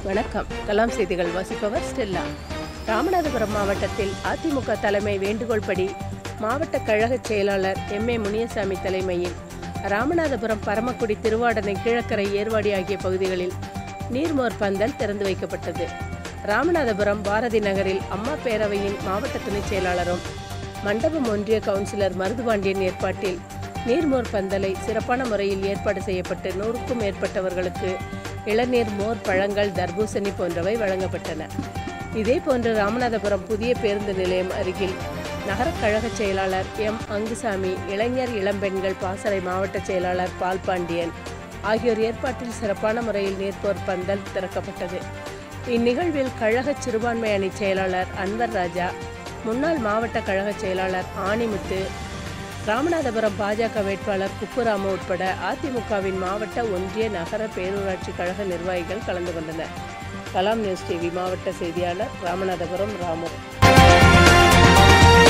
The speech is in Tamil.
வணக்கம் கலாம் செய்திகள் வாசிப்பவர் ஸ்டெல்லா ராமநாதபுரம் மாவட்டத்தில் அதிமுக தலைமை வேண்டுகோள்படி மாவட்ட கழக செயலாளர் எம் ஏ முனியசாமி தலைமையில் ராமநாதபுரம் பரமக்குடி திருவாடனை கிழக்கரை ஏர்வாடி ஆகிய பகுதிகளில் நீர்மோர் பந்தல் திறந்து வைக்கப்பட்டது ராமநாதபுரம் பாரதி நகரில் அம்மா பேரவையின் மாவட்ட துணைச் செயலாளரும் மண்டபம் ஒன்றிய கவுன்சிலர் மருதுபாண்டியன் ஏற்பாட்டில் நீர்மோர் பந்தலை சிறப்பான முறையில் ஏற்பாடு செய்யப்பட்டு நூறுக்கும் மேற்பட்டவர்களுக்கு இளநீர் மோர் பழங்கள் தர்பூசணி போன்றவை வழங்கப்பட்டன இதேபோன்று ராமநாதபுரம் புதிய பேருந்து நிலையம் அருகில் நகர கழக செயலாளர் எம் அங்குசாமி இளைஞர் இளம்பெண்கள் பாசறை மாவட்ட செயலாளர் பால் பாண்டியன் ஆகியோர் ஏற்பாட்டில் சிறப்பான முறையில் நீர்ப்போர் பந்தல் திறக்கப்பட்டது இந்நிகழ்வில் கழக சிறுபான்மை அணி செயலாளர் அன்வர் ராஜா முன்னாள் மாவட்ட கழக செயலாளர் ஆணிமுத்து ராமநாதபுரம் பாஜக வேட்பாளர் குப்புராமு உட்பட அதிமுகவின் மாவட்ட ஒன்றிய நகர பேரூராட்சி கழக நிர்வாகிகள் கலந்து கொண்டனர் கலாம் நியூஸ் டிவி மாவட்ட செய்தியாளர் ராமநாதபுரம் ராமு